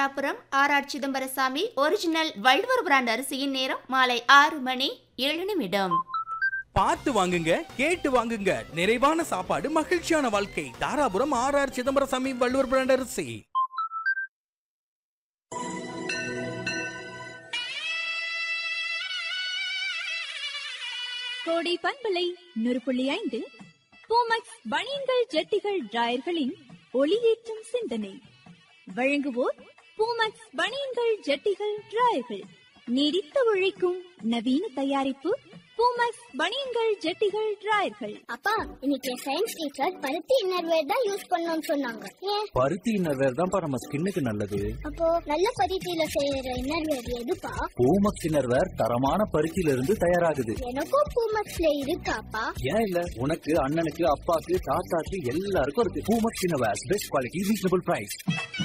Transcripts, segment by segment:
Dharapuram R R Chidambarasamy original Valluvar brand அரிசியின் நேரம் மாலை ஆறு மணி ஏழு நிமிடம் பார்த்து வாங்குங்க கேட்டு வாங்குங்க நிறைவான சாப்பாடு மகிழ்ச்சியான வாழ்க்கை Dharapuram R R Chidambarasamy Valluvar brand அரிசி கோடை பண்பலை நூறு புள்ளி ஐந்து பூமக்ஸ் பனியன்கள் ஜட்டிகள் டிராயர்களின் ஒளியேற்றும் சிந்தனை வழங்குவோர் பூமக்ஸ் பனியன்கள் ஜட்டிகள் டிராயர்கள் நீடித்து உழைக்கும் நவீன தயாரிப்பு பூமக்ஸ் பனியன்கள் ஜட்டிகள் டிராயர்கள் அப்பா இன்னைக்கு சயின்ஸ் டீச்சர் பருத்தி இன்னர்வேர் தான் யூஸ் பண்ணணும்னு சொன்னாங்க ஏன் பருத்தி இன்னர்வேர் தான்ப்பா நம்ம ஸ்கின்னுக்கு நல்லது அப்போ நல்ல பருத்தியில செய்யற இன்னர்வேர் எதுப்பா பூமக்ஸ் இன்னர்வேர் தரமான பருத்தியில இருந்து தயாராகுது எனக்கும் பூமக்ஸ்ல இருக்காப்பா ஏன் இல்ல உனக்கு அண்ணனுக்கு அப்பாக்கு தாத்தாக்கு எல்லாருக்கும் இருக்கு Poomex innerwear best quality reasonable price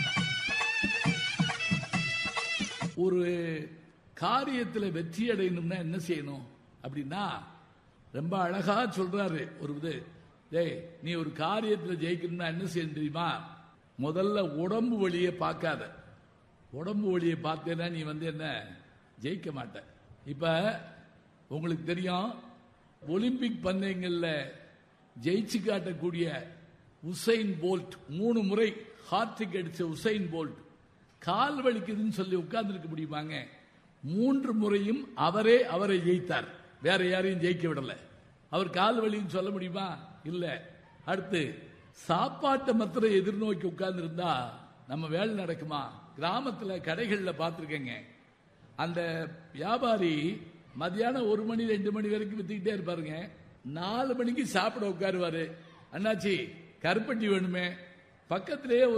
ஒரு காரியத்தில் வெற்றி அடையணும்னா என்ன செய்யணும் அப்படின்னா ரொம்ப அழகா சொல்றாரு ஒரு இது டேய் நீ ஒரு காரியத்தில் ஜெயிக்கணும்னா என்ன செய்யணும் தெரியுமா முதல்ல உடம்பு வழியை பார்க்காத உடம்பு வழியை பார்த்தேன்னா நீ வந்து என்ன ஜெயிக்க மாட்ட இப்ப உங்களுக்கு தெரியும் ஒலிம்பிக் பந்தயங்கள்ல ஜெயிச்சு காட்டக்கூடிய உசைன் போல்ட் மூணு முறை ஹார்ட்ரிக் அடிச்ச உசைன் போல்ட் கால் வலிக்குதுன்னு சொல்லி உட்கார்ந்துருக்க முடியுமாங்க மூன்று முறையும் அவரே அவரை ஜெயித்தார் வேற யாரையும் ஜெயிக்க விடல அவர் கால் வலின்னு சொல்ல முடியுமா இல்ல அடுத்து சாப்பாட்டை மாத்திரம் எதிர்நோக்கி உட்கார்ந்து இருந்தா நம்ம வேலை நடக்குமா கிராமத்துல கடைகள்ல பார்த்துருக்கேங்க அந்த வியாபாரி மதியானம் ஒரு மணி ரெண்டு மணி வரைக்கும் வித்துக்கிட்டே இருப்பாருங்க நாலு மணிக்கு சாப்பிட உட்காருவாரு அண்ணாச்சி கருப்பட்டி வேணுமே பக்கத்திலேயே ஒரு